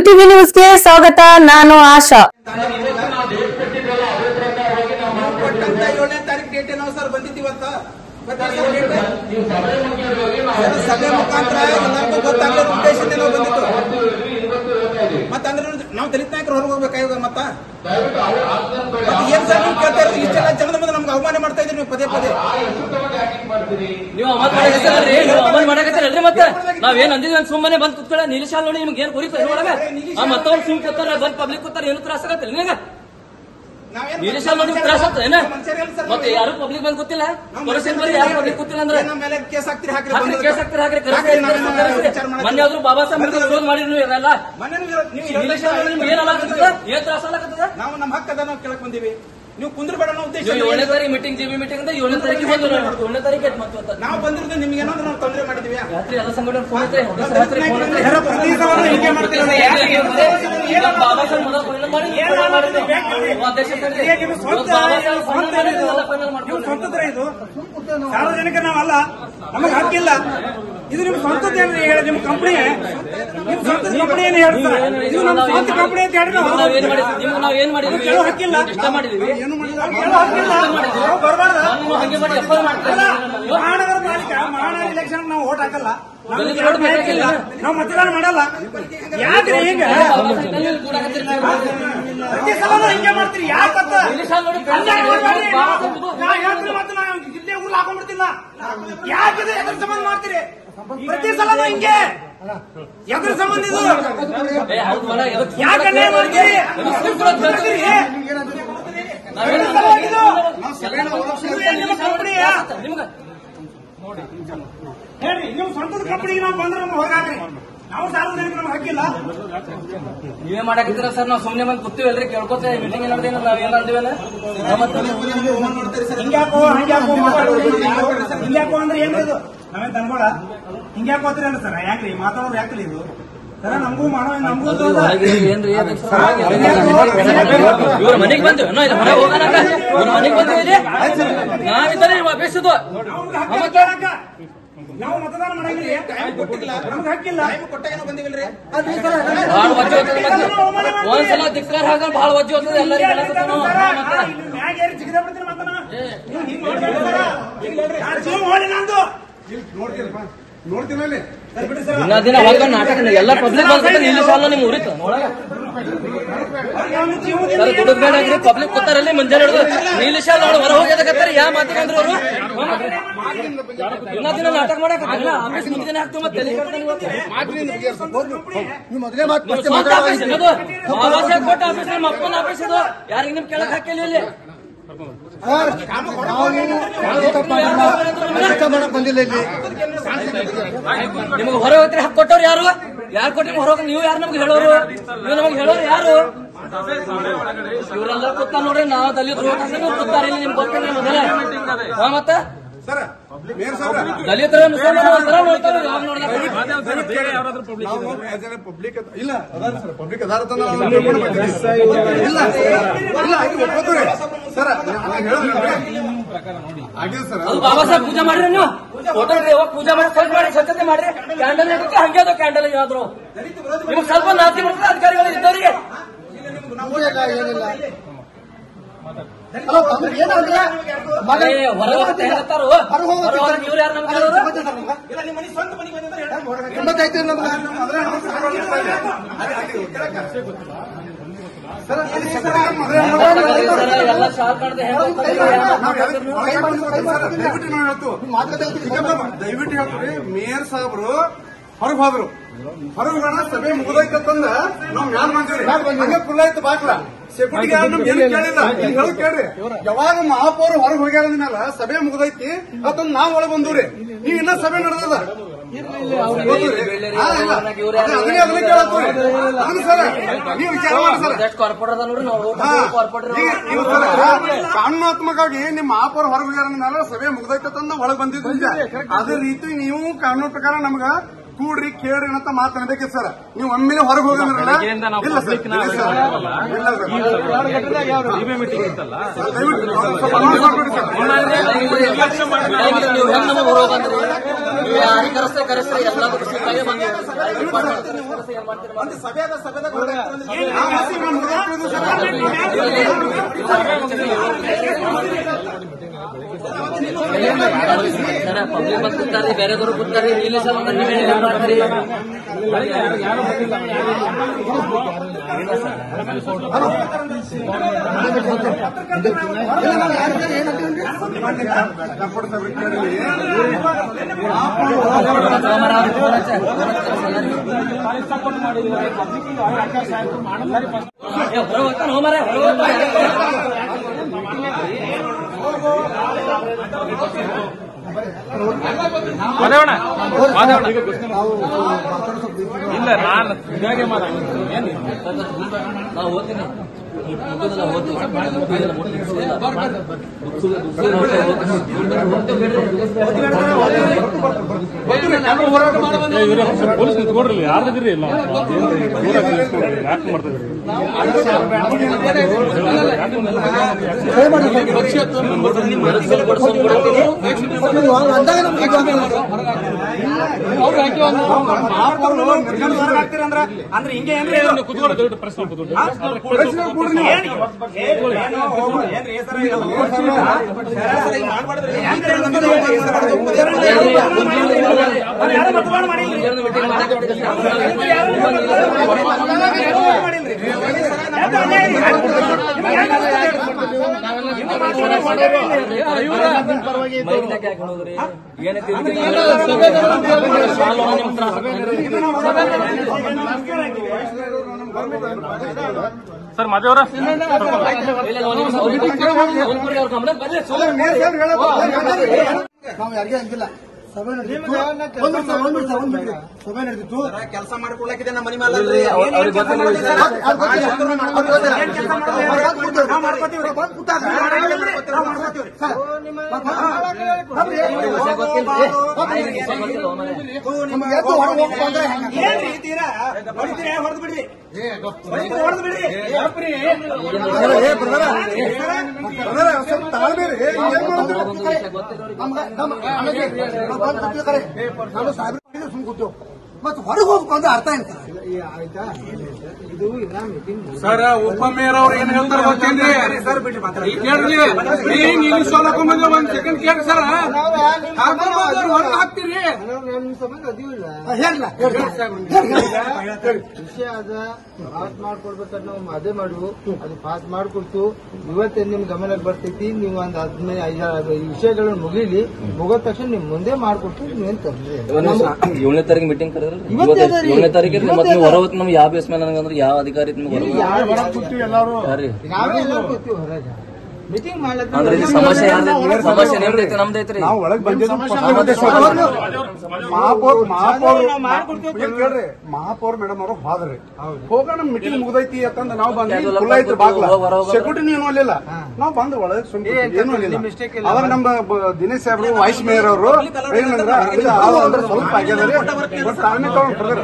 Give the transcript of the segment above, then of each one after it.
UTV ನ್ಯೂಸ್ಗೆ ಸ್ವಾಗತ ನಾನು ಆಶಾ ಕೊಟ್ಟಂತ ಏಳನೇ ತಾರೀಕು ಡೇಟ್ ಏನೋ ಸರ್ ಬಂದಿತ್ತು ಇವತ್ತ ಗೊತ್ತಿಲ್ಲ ಸರ್ date? ಸರ್, ಸಭೆ ಮುಖಾಂತರ ಎಲ್ಲರಿಗೂ ಗೊತ್ತಾಗೋ ಉದ್ದೇಶದಿಂದ ನಾವು ಬಂದಿತ್ತು ಮತ್ತಂದ್ರೆ ನಾವು ದಲಿತ ನಾಯಕರು ಹೊರಗೆ ಹೋಗ್ಬೇಕಾ ಇವಾಗ ಮತ್ತ ಮತ್ತೆ ಏನ್ ಸರ್ ನೀವು ಕೇಳ್ತಾ ಇರೋದು ಇಷ್ಟೆಲ್ಲ ಜನದ ಮುಂದೆ ನಮ್ಗೆ ಅವಮಾನ ಮಾಡ್ತಾ ಇದ್ದೀರಿ ನೀವು ಪದೇ ಪದೇ ನೀವು ಅಮಲ್ ಮಾಡಕತ್ತೀರಲ್ರಿ ನೀವು ಅಮಲ್ ಮಾಡಕತ್ತೀರಲ್ರಿ ಮತ್ತೆ ನಾವೇನ್ ಅಂದಿದ್ವಿ ಅಂತ ಸುಮ್ಮನೆ ಬಂದ್ ಕುತ್ಕೊಳ್ಳ ನಿಲ್ಲಿಸಾಲ್ ನೋಡಿ ನಿಮ್ಗೆ ಏನ್ ಕುರಿತ ಒಳಗ ಆ ಮತ್ತವ್ರು ಸುಮ್ ಕೂತಾರ ಬಂದ್ ಪಬ್ಲಿಕ್ ಕೂತಾರ ಏನು ತ್ರಾಸ ಆಗತ್ತಿಲ್ಲ ನಿನಗ ನಾವೇನ್ ನಿಲ್ಲಿಸಾಲ್ ನೋಡಿ ತ್ರಾಸ ಆಗ್ತದೆ ಏನ ಮನುಷ್ಯರೇ ಅಲ್ಲ ಸರ್ ಮತ್ತೆ ನಾವು. ಯಾರು ಪಬ್ಲಿಕ್ ಬಂದ್ ಗೊತ್ತಿಲ್ಲ ನಾವು ಪೊಲೀಸನ್ ಬರೀ ಯಾರು ಪಬ್ಲಿಕ್ ಗೊತ್ತಿಲ್ಲ ಅಂದ್ರೆ ನಮ್ಮ ಮೇಲೆ ಕೇಸ್ ಹಾಕ್ತಿರಿ ಹಾಕ್ರಿ ಹಾಕ್ರಿ ಬಂದು. ಕೇಸ್ ಹಾಕ್ತಾರೆ ಹಾಕ್ರಿ ಹಾಕ್ರಿ, ನಾವೇನು ವಿಚಾರ ಮಾಡಕ್ಕೆ- ಮೊನ್ನೆ ಆದ್ರೂ ಬಾಬಾ ಸಾಹೇಬ್ ಅಂಬೇಡ್ಕರ್ ವಿರೋಧ ಮಾಡಿರಿ ನೀವು ಇರಲ್ಲ ಮೊನ್ನೆ ನೀವು ನೀವು ನಿಲ್ಲಿಸಾಲ್ ನೋಡಿ ನಿಮ್ಗೆ ಏನ್ ಅಲಾಗತ್ತದ ಏನ್ ತ್ರಾಸ ಅಲಾಗತ್ತದ ನಾವು ನಮ್ಮ ಹಕ್ಕದ ನಾವು ಕೇಳಕ್ ಬಂದೀವಿ ನೀವು ಕುಂದ್ರಬೇಡ ಅನ್ನೋ ಉದ್ದೇಶ ನೀವು ಏಳನೇ ತಾರೀಕು ಮೀಟಿಂಗ್ ಜಿ ಬಿ ಮೀಟಿಂಗ್ ಅಂತ ಏಳನೇ ತಾರೀಕಿಗೆ ಬಂದು ಏಳನೇ ತಾರೀಕು ಆಯ್ತು ಮತ್ತೆ ಇವತ್ತು. ನಾವು ಬಂದಿರೋದು ನಿಮ್ಗೆ ಏನಾದ್ರು ನಾವು ತೊಂದರೆ ಮಾಡಿದೀವಿ ರಾತ್ರಿ ಎಲ್ಲ ಸಂಘಟನೆ ಫೋನ್ ಐತೆ ರಾತ್ರಿ ಫೋನ್ ಐತೆ ಯಾರೋ ಪ್ರತಿದಿನವನ್ನು ಹೀಗೆ ಮಾಡ್ತಿದ್ದಾರೆ. ಈಗ ಬಾಬಾ ಸಾಹೇಬ್ ಮೊದಲು ಫೈನಲ್ ಮಾಡಿ ಫೈನಲ್ ಮಾಡಿದ್ದು. ಅಧ್ಯಕ್ಷ ತಂದೆ. ಬಾಬಾ ಸಾಹೇಬ್ ಫೈನಲ್ ಮಾಡಿದ್ದು, ಎಲ್ಲ ಫೈನಲ್ ಮಾಡ್ಕೊಂಡು. ಸ್ವಂತದ್ರ ಇದು ಸಾರ್ವಜನಿಕ ನಾವಲ್ಲ ನಮಗೆ ಹಕ್ಕಿಲ್ಲ ಇದು ನಿಮ್ ಸ್ವಂತದ ಏನ್ರಿ ಹೇಳಿ ನಿಮ್ ಕಂಪನಿ ನಿಮ್ ಸ್ವಂತದ ಕಂಪನಿ ಏನು ಹೇಳ್ತಾರೆ ಇದು ನಮ್ಮ ಸ್ವಂತ ಕಂಪನಿ ಅಂತ ಹೇಳಿ ನಿಮ್ಗೆ ನಾವ್ ಏನ್ ಮಾಡಿದ್ವಿ? ನಿಮ್ಗೆ ನಾವ್ ಏನ್ ಮಾಡಿದ್ವಿ? ಕೇಳೋ ಹಕ್ಕಿಲ್ಲ. ಇಷ್ಟ ಮಾಡಿದ್ವಿ ಏನು ಮಾಡಿಲ್ಲ ಕೇಳೋ ಹಕ್ಕಿಲ್ಲ ನಾವು ಬರ್ಬಾರ್ದ ನೀವು ಹಂಗೆ ಮಾಡಿ ಎಫ್ಐಆರ್ ಮಾಡ್ತೀರಾ? ಮಹಾನಗರ ಪಾಲಿಕೆ ಮಹಾನಗರ ಎಲೆಕ್ಷನ್ ನಾವು ಓಟ್ ಹಾಕಲ್ಲ ನಮ್ಗೆ ದಲಿತ vote ಬೇಕಾಗಿಲ್ಲ. ನಾವು ಮತದಾನ ಮಾಡಲ್ಲ ಯಾಕ್ರಿ ಹಿಂಗ ಬಾಬಾ ಸಾಹೇಬ್ ತಂದೆ ಕೂಡಕತ್ತೀರಿ ನೀವು. ಪ್ರತಿ ಸಲ ಹಿಂಗೆ ಮಾಡ್ತೀರಿ ಯಾಕಂತ ನಿಲ್ಲಿಸಾಲ್ ನೋಡಿ ಅನ್ಯಾಯ ಮಾಡ್ಬೇಡ್ರಿ. ಬಾಬಾ ಸಾಹೇಬ್ ಇದು. ನಾ ಹೇಳ್ತೀನಿ ಮತ್ತೆ ನಾ ಇಲ್ಲೇ ಊರ್ಲ್ ಹಾಕೊಂಡ್ಬಿಡ್ತೀನಿ ನಾ. ಯಾಕಿದೆ ಎದ್ರ ಸಂಬಂಧ ಮಾಡ್ತೀರಿ ಪ್ರತಿ ಸಲನೂ ಹಿಂಗೆ ಎದ್ರ ಸಂಬಂಧ ಇದು ಏ, ಹೌದು ಮರ, ಎದಕ್ ಸುಮ್ನೆ ಯಾಕೆ ಅನ್ಯಾಯ ಮಾಡ್ತೀರಿ ಎದಕ್ ಸುಮ್ನೆ ಕೂಡಕ್ ಹೇಳ್ತೀರಿ? ನಾವೇನ್ ಎದ್ರ ಸಲುವಾಗಿ ಇದು? ಇದು ಏನ್ ನಿಮ್ಮ ಕಂಪನಿಯಾ? ನಿಮ್ಗೆ ಹೇಳ್ರಿ ನೀವು ಸ್ವಂತದ ಕಂಪನಿಗೆ ನಾವು ಬಂದ್ರೆ ನಮ್ಗೆ ಹೊರಗಾಕ್ರಿ ನಾವು ಸಾರ್ವಜನಿಕ ನಮ್ಗೆ ಹಕ್ಕಿಲ್ಲ ನೀವೇ ಮಾಡಕತ್ತೀರ ಸರ್ ನಾವು ಸುಮ್ನೆ ಬಂದು ಕೂತೀವಲ್ರಿ ಕೇಳ್ಕೊತ ಮೀಟಿಂಗ್ ಏನಾರ್ದೇನ ನಾವ್ ಏನ್ ಅಂದಿವಲ್ಲ ಹಿಂಗ್ಯಾಕೋ ಹಂಗ್ಯಾಕೋ ಮಾತಾಡೋದು ಹಿಂಗ್ಯಾಕೋ ಅಂದ್ರೆ ಏನ್ರಿ ಇದು ನಾವೇನ್ ತಂದ್ಕೊಳ ಹಿಂಗ್ಯಾಕೋ ಅಂತೀರಿ ಅಲ್ಲ ಸರ್ ಯಾಕ್ರಿ ಮಾತಾಡೋದು ಯಾಕ್ರಿ ಇದು ಸರ ನಮಗೂ ಮಾಡೋ ನಮಗೂ ಇದು ಅದ. ಏನ್ರಿ ಇವ್ರ ಮನೆಗೆ ಬಂದ್ವಿ ಏನೋ ಇದು ಹೊರಗೆ ಹೋಗೋಣ ಇವ್ರ ಮನೆಗೆ ಬಂದ್ವಿ ಇಲ್ಲಿ ನಾವಿದ್ದಾರೆ ಇವ ಬೇಸಿದ್ದು ನಮ್ಗೆ ಹಕ್ಕಿಲ್ಲ ಕೇಳಕ್ಕ. ನಾವು ಮತದಾನ ಮಾಡಂಗಿಲ್ಲ ನಮ್ಗೆ ಹಕ್ಕಿಲ್ಲ ಟೈಮ್ ಕೊಟ್ಟಾಗೇನೋ ಬಂದಿವಿಲ್ರಿ ಬಹಳ ವಜ್ಜೆ ಹೋಗ್ತದೆ ಮತ್ತೆ ಒಂದ್ಸಲ ದಿಕ್ಕಾರ ಹಾಕ ಬಹಳ ವಜ್ಜೆ ಹೋಗ್ತದೆ ಎಲ್ಲರಿಗೂ ಹೇಳಕತ್ತಾನು. ಮತ್ತೆ ಮ್ಯಾಗ ಏರಿ ಜಿಗಿದ ಬಿಡ್ತೀನಿ ಮತ್ತೆ ನಾ. ನೀವು ಹಿಂಗ್ ಮಾಡ್ಬೇಡಿ ಸರ. ನಾನ್ ಜೀವ ಹೋಗ್ಲಿ ನಂದು ಸರ್ ಬಿಡಿ ಸರ್. ದಿನ ದಿನ ಹೋಗ ನಾಟಕ ಎಲ್ಲ ಪಬ್ಲಿಕ್ ಬಂದ್ರೆ ಇಲ್ಲಿ ಸಾಲ ನಿಮ್ಗೆ ಉರಿತ ಒಳಗ ಅವ್ರಿಗೆ ಅವ್ನ ಜೀವದಿಂದ ಸರ್ ಏನು ದುಡ್ಡು ಬೇಡ ಅಂದ್ರೆ ಪಬ್ಲಿಕ್ ಕೂತಾರಲ್ಲಿ ಮುಂಜಾನೆ ಹಿಡಿದು ನೀಲಿ ಶಾಲ ನೋಡಿ ಹೊರ ಹೋಗ್ಯದಕತ್ತಾರೆ ಯಾವ ಮಾತಿಗೆ ಅಂದ್ರು ಅವರು ದಿನ ದಿನ ನಾಟಕ ಮಾಡಕತ್ತಿಲ್ಲ ಆಫೀಸ್ ಮುಂದೆ ಹಾಕ್ತು ಮತ್ತೆ ತಲೆ ಕೆಡ್ತಾನೆ ಇವತ್ತು. ನೀವು ಸ್ವಂತ ಆಫೀಸ್ ಇದು ಬಾಬಾ ಸಾಹೇಬ್ ಕೊಟ್ಟ ಆಫೀಸ್ ನಿಮ್ಮ ಅಪ್ಪನ ಆಫೀಸ್ ಇದು ಯಾರಿಗೆ ನಿಮ್ ಕೆಳಗೆ ಹಾಕಿಲ್ಲ ಇಲ್ಲಿ ನಿಮಗೆ ಹೊರ ಹೋಗ್ತೀರಿ ಹಕ್ಕು ಕೊಟ್ಟವ್ರು ಯಾರು ಯಾರು ಕೊಟ್ಟಿ ಹೊರ ಹೋಗಿ ನೀವು ಯಾರು ನಮ್ಗೆ ಹೇಳೋರು ನೀವು ನಮಗೆ ಹೇಳೋರು ಯಾರು ಇವರೆಲ್ಲ ಕೂತ ನೋಡ್ರಿ ನಾವು ದಲಿತರು ಕೂತಾರೆ ಇಲ್ಲಿ ನಿಮ್ಗೆ ಗೊತ್ತಿಲ್ಲ ಮೊದಲೇ ಹಾ ಮತ್ತೆ ದಲಿತರ ಮುಸಲ್ಮಾನ ಒಂಥರ ನೋಡ್ತಾರೆ ಯಾವಾಗ ನೋಡಿದ್ರೆ ಪಬ್ಲಿಕ್ ಇಲ್ಲ ಅದಾರ ಸರ್ ಪಬ್ಲಿಕ್ ಅದಾರ ಅಂತ ನಾವು ತಿಳ್ಕೊಂಡು ಬಂದಿದ್ದೀವಿ. ಇಲ್ಲ ಇಲ್ಲ ಇದು ಒಪ್ಪೋದ್ರಿ. ಸರ್ ನಾನು ಹೇಳೋದ್ರಿ. ಆಗಿದೆ ಸರ್ ಅದು ಬಾಬಾ ಸಾಹೇಬ್ ಪೂಜೆ ಮಾಡ್ರಿ ನೀವು ಫೋಟೋ ಯಾವಾಗ ಪೂಜೆ ಮಾಡಿ ಸ್ವಚ್ಛ ಮಾಡಿ ಸ್ವಚ್ಛತೆ ಮಾಡ್ರಿ ಕ್ಯಾಂಡಲ್ ಇಡಕ್ಕೆ ಹಂಗೆ ಅದು ಕ್ಯಾಂಡಲ್ ಯಾವ್ದು ನಿಮ್ಗೆ ಸ್ವಲ್ಪ ನಾತಿ ಬರ್ತದೆ ಅಧಿಕಾರಿಗಳು ಇದ್ದವರಿಗೆ ಏ, ಹೊರ ಹೋಗುತ್ತೆ ಹೇಳ್ತಾರು ಹೊರ ಹೋಗಿ ಇವ್ರು ಯಾರು ನಮ್ಗೆ ಹೇಳೋರು ಇಲ್ಲ ನಿಮ್ಮ ಮನೆ ಸ್ವಂತ ಮನೆಗೆ ಬಂದಿದ್ರೆ ಹೇಳಿ. ಎಲ್ಲ ಶಾರ್ಪ್ ಮಾಡಿದೆ ದಯವಿಟ್ಟು ನಾವು ಹೇಳ್ತು ದಯವಿಟ್ಟು ಹೇಳ್ತೀವಿ ಮೇಯರ್ ಸಾಹೇಬ್ರು ಹೊರಗೆ ಹೋದ್ರು ಹೊರಗೆ ಹೋಗೋಣ ಸಭೆ ಮುಗಿದೈತಂದ ನಾವು ಮ್ಯಾಲ್ ಬಂದಿವ್ರಿ ಹಂಗೆ ಫುಲ್ ಆಯ್ತು ಬಾಕ್ಲ ಸೆಕ್ಯೂರಿಟಿ ನಮ್ಗೆ ಏನು ಕೇಳಿಲ್ಲ ಈಗ ಹೇಳೋದ್ ಕೇಳ್ರಿ ಯಾವಾಗ ಮಹಾಪೌರ್ ಹೊರಗೆ ಹೋಗ್ಯಾರ ಅಂದ್ಮೇಲೆ ಸಭೆ ಮುಗಿದೈತಿ ಅದನ್ನ ನಾವ್ ಒಳಗೆ ಬಂದವ್ರಿ ನೀವ್ ಇನ್ನ ಸಭೆ ನಡೆದದ ನೀವು ವಿಚಾರ ಮಾಡಿ ಸರ್ ಎಷ್ಟು ಕಾರ್ಪೊರೇಟ್ ಅದ ನೋಡ್ರಿ ನಾವು ಹಾ. ಕಾರ್ಪೊರೇಟ್ ಈಗ ನೀವು ಸರ್, ಕಾನೂನಾತ್ಮಕವಾಗಿ ನಿಮ್ಮ ಮಹಾಪೌರ ಹೊರಗೆ ಹೋಗ್ಯಾರ ಸಭೆ ಮುಗ್ದೈತಂದ ಒಳಗೆ ಬಂದಿದ್ದು ನಿಜ. ಅದೇ ರೀತಿ ನೀವು ಕಾನೂನು ಪ್ರಕಾರ ನಮ್ಗ ಕೂಡ್ರಿ ಕೇಳ್ರಿ ಅಂತ ಮಾತನಾಡಬೇಕಿತ್ತು ಸರ್ ನೀವು ಒಮ್ಮೆಲೆ ಹೊರಗೆ ಹೋಗಿದ್ರಲ್ಲ ಇಲ್ಲ ಸರ್ ಇಲ್ಲ ಸರ್. ಇಲ್ಲ ಸರ್. ದಯವಿಟ್ಟು ಸ್ವಲ್ಪ ಅನುಮತಿ ಮಾಡ್ಕೊಡಿ ಸರ್. ಬಿಡಂಗಿಲ್ಲ ನೀವು ಹೆಂಗ್ ನಮಗೆ ಹೊರೋಗ ಅಂದ್ರೆ ನೀವು ಯಾರಿಗೆ ಕರೆಸ್ತಾರೆ ಕರೆಸ್ತಾರೆ ಎಲ್ಲದಕ್ಕೂ ಸಿಕ್ಕಾಗೆ ಬಂದಿದ್ದೀವಿ ಒಂದು ಸಭೆಯಾದ ಸಭೆದಾಗ ಹೊರಗೆ ಪಬ್ಲಿಕ್ ಬಂದು ಕೂತಾರೆ ಬೇರೆದವರು ಕೂತಾರೆ ರಿಲೀಸ್ ನೀವೇ ಮಾಡ್ತಾರೆ ಏ, ಹೊರಗೆ ಹೋಗ್ತಾನೆ ಹೋಮರೆ ಹೊರಗೆ ಹೋಗ್ತಾನೆ ಮಾದೇವಣ್ಣ ಮಾದೇವಣ್ಣ ಇಲ್ಲ ನಾನು ಇದಾಗೆ ಮಾಡ ಏನು ನಾವು ಓದ್ತೀನಿ ಮುಗಿದಲ್ಲ ಓದ್ತೀವಿ ಮುಗಿದಲ್ಲ ಮುಗಿದಿಲ್ಲ. ಬುಕ್ಸ್- ಬುಕ್ಸ್ ನೋಡ್ತಾ ಓದ್ತೀನಿ. ಪೊಲೀಸ್ ನಿಂತ್ಕೊಡ್ರಿ ಯಾರ್ದಿರಿ ಇಲ್ಲ ಯಾಕೆ ಮಾಡ್ತಾ ಇದ್ರಿ ಮೆಡಿಸಿನ್ ಕೊಡ್ಸೋದು ಬಿಡ್ತೀನಿ. ಅಂದ್ರೆ ಅಂದ್ರೆ ಹಿಂಗೆ ಏನ್ರಿ ಇದು? ಕುತ್ಕೊಂಡು ದಯವಿಟ್ಟು ಪ್ರೆಸ್ ಕೂತ್ಕೊಂಡು ಯಾರು ಮತದಾನ ಮಾಡಿಲ್ಲ ಎಲ್ಲರನ್ನೂ ಮೀಟಿಂಗ್ ಮಾಡಕ್ಕೆ ಬಿಟ್ಟಿಲ್ಲ. ಮೈಕ್ನಾಗ ಯಾಕೆ ನೋಡಿದ್ರಿ? ಏನೈತಿ ಇದು? ಸಾಲು ನಿಮ್ಗೆ ತ್ರಾಸ ಆಗ್ತದೆ. ಸರ್ ಮಾದೇವ್ರ ಇಲ್ಲ, ಇಲ್ಲ, ಒಂದ್ ನಿಮಿಷ, ಅವ್ರಿಗೆ ಅವ್ರಿಗೆ ಅವ್ರ ಗಮನ ಬರ್ಲಿ, ಸುಮ್ನೆ. ನಾವು ಯಾರಿಗೆ ಅಂತಿಲ್ಲ ಸಭೆ ನಡೆದಿತ್ತು ಒಂದ್ ನಿಮಿಷ ಒಂದ್ ನಿಮಿಷ ಒಂದ್ ಬಿಡ್ರಿ ಸಭೆ ನಡೆದಿತ್ತು ಕೆಲಸ ಮಾಡ್ಕೊಳಕಿದೆ ನಮ್ಮ ಮನೆ ಮೇಲೆ ಇಲ್ರಿ, ಅವ್ರ್- ಅವ್ರಿಗೆ ಗೊತ್ತಿಲ್ಲ ಇಲ್ರಿ ಸರ್. ಅದ್ ಗೊತ್ತಿಲ್ಲ. ಅದ್ ಗೊತ್ತಿಲ್ಲ. ಅವ್ರ್ ಬಂದ್ ಕೂತವ್ರು. ನಾವು ಮಾಡ್ಕೊತೀವ್ರಿ. ಅವ್ರ್ ಬಂದ್ ಕೂತಾರ. ನಾವು ಮಾಡ್ಕೊತೀವ್ರಿ. ಸರ್, ಬರ್ರಿ. ಅವ್ರಿಗೆ ವಿಷಯ ಗೊತ್ತಿಲ್ಲ. ಅವ್ರಿಗೆ ವಿಷಯ ಗೊತ್ತಿಲ್ಲ, ಒಮ್ಮೆಲೆ. ನಿಮ್ಗೆ ಎದ್ದು ಹೊರಗೆ ಹೋಗ್ಬೇಕು ಅಂದ್ರೆ ಹೆಂಗೆ? ಏನ್ರಿ ಈ ತೀರಾ ಹೊಡಿತೀರಾ ಹೊಡೆದು ಬಿಡ್ರಿ ಹೊಡೆದು ಬಿಡ್ರಿ ಏ, brother, brother, ಸ್ವಲ್ಪ ತಾಳ್ಮೆ ರೀ. ಏನ್ ಮಾಡೋದು? ನಮ್ಗೆ- ನಮ್ಮ- ನಮಗೆ ನಾವು ಬಂದ್ ಕೂತೀವಿ ಕರೆ. ನಾನು ಸಾಹೇಬ್ರ ಮನೆಗೆ ಸುಮ್ನೆ ಕೂತೀವಿ. ಮತ್ತೆ ಹೊರಗೆ ಹೋಗ್ಬೇಕು ಅಂದ್ರೆ ಅರ್ಥ ಏನ್ ಸರ್ ಸರ್ ಉಪಮೇಯರ್ ಅವ್ರು ಏನ್ ಹೇಳ್ತಾರೆ ಗೊತ್ತೇನ್ರಿ ಈಗ ಕೇಳ್ರಿ ನೀ ಹಿಂಗ್ ಇಂಗ್ಲಿಷ್ ಓದಕೊಂಬಂದ್ರೆ ಒಂದ್ ಸೆಕೆಂಡ್ ಕೇಳ್ರಿ ಸರ್ ಹೊರಗೆ ಹಾಕ್ತೀರಿ ಹಾ, ಹೇಳ್ರಲ್ಲ, ಹೇಳ್ರಿ. ಹೇಳ್ರಿ. ವಿಷಯ ಅದ ಪಾಸ್ ಮಾಡ್ಕೊಡ್ಬೇಕಾದ್ರೆ ನಾವು ಅದೇ ಮಾಡುವು ಅದು ಪಾಸ್ ಮಾಡ್ಕೊಡ್ತು ಇವತ್ತೇ ನಿಮ್ ಗಮನಕ್ಕೆ ಬರ್ತೈತಿ ನೀವು ಒಂದ್ ಹದಿನೈದು ಐದಾರು ಈ ವಿಷಯಗಳನ್ನ ಮುಗಿಲಿ ಮುಗಿದ ತಕ್ಷಣ ನಿಮ್ ಮುಂದೆ ಮಾಡ್ಕೊಡ್ತೀವಿ ನೀವೇನ್ ತೊಂದ್ರೆ ಇಲ್ಲ. ಒಂದ್ ನಿಮಿಷ. ಏಳನೇ ತಾರೀಕು ಮೀಟಿಂಗ್ ಕರೆದ್ರಲ್ಲ ಇವತ್ತೇ ಅದ ರೀ. ಏಳನೇ ತಾರೀಕು ಮತ್ತೆ ಇವತ್ತೇ ನೀವು ಅದ. ಹೊರವತ್ ನಮ್ಗೆ ಯಾವ ಬೇಸ್ ಮೇಲೆ ನನಗಂದ್ರೆ ಯಾವ ಅಧಿಕಾರಿ ನಿಮ್ಗೆ ಹೊರಗೆ ಯಾರ್ರಿ ನಾವೇ ಎಲ್ಲರೂ ಕೂತೀವಿ ಹೊರಗೆ ಮೀಟಿಂಗ್ ಮಾಡ್ಲತ್ತ ಅಂದ್ರೆ ಇದು ಸಮಸ್ಯೆ ಯಾರ್ದು ಸಮಸ್ಯೆ ನಿಮ್ದೈತಿ ನಮ್ದೈತ್ರಿ ನಾವು ಒಳಗ್ ಬಂದಿದ್ದು ಮಹಾಪೌರ್ ಮಹಾಪೌರ್ ಕೇಳ್ರಿ ಮಹಾಪೌರ್ ಮೇಡಮ್ ಅವರು ಹೋದ್ರಿ ಹೋಗೋಣ ಮೀಟಿಂಗ್ ಮುಗ್ದೈತಿ ಅಂತಂದ ನಾವು ಬಂದ್ವಿ ಅದು ಫುಲ್ ಐತ್ರಿ ಬಾಗ್ಲ ಹೋಗ್ ಹೊರ ಹೋಗ್ ಸೆಕ್ಯೂರಿಟಿ ಏನು ಅಲ್ಲಿಲ್ಲ ನಾವು ಬಂದು ಒಳಗೆ ಸುಮ್ಮನೆ ಏನು ಅಲ್ಲಿಲ್ಲ mistake ಇಲ್ಲ. ಅವಾಗ ನಮ್ಮ ಬ- ದಿನೇಶ್ ಸಾಹೇಬ್ರು ವೈಸ್ ಮೇಯರ್ ಅವರು ಏನಂದ್ರ ಇಲ್ಲ, ಅದು ಅಂದ್ರೆ ಸ್ವಲ್ಪ ಆಗ್ಯದ ಬಟ್ ತಾಳ್ಮೆ ತಗೊಂಡ್ ಬರ್ರಿ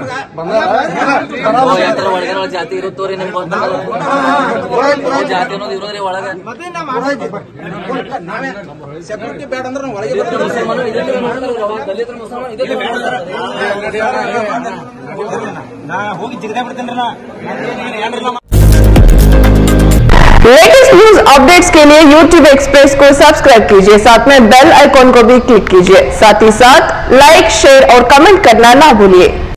ಓ, ಯಾವ್ದಾರ ಒಳಗಿನ ಜಾತಿ ಇರುತ್ತೋರಿ ನಿಮ್ಗೆ ಗೊತ್ತಲ್ಲ ಓ, ಜಾತಿ ಅನ್ನೋದು ಇರೋದ್ರಿ ಒಳಗ ನಾವೇ ಸೆಕ್ಯೂರಿಟಿ ಬೇಡ ಅಂದ್ರೆ ನಾವು ಒಳಗೆ ದಲಿತರ ಮುಸಲ್ಮಾನರು ಇದಕ್ಕೆ ಮಾಡ್ತಾರೆ ಅವಾಗ ದಲಿತರ ಮುಸಲ್ಮಾನರು ಇದಕ್ಕೆ ಮಾಡ್ತಾರೆ ನಾ ಹೋಗಿ ಜಿಗದೇ ಬಿಡ್ತೇನ್ರಿ ನಾ ಏನ್ರಿ ನಾ लेटेस्ट न्यूज अपडेट्स के लिए YouTube एक्सप्रेस को सब्सक्राइब कीजिए साथ में बेल आइकॉन को भी क्लिक कीजिए साथ ही साथ लाइक शेयर और कमेंट करना ना भूलिए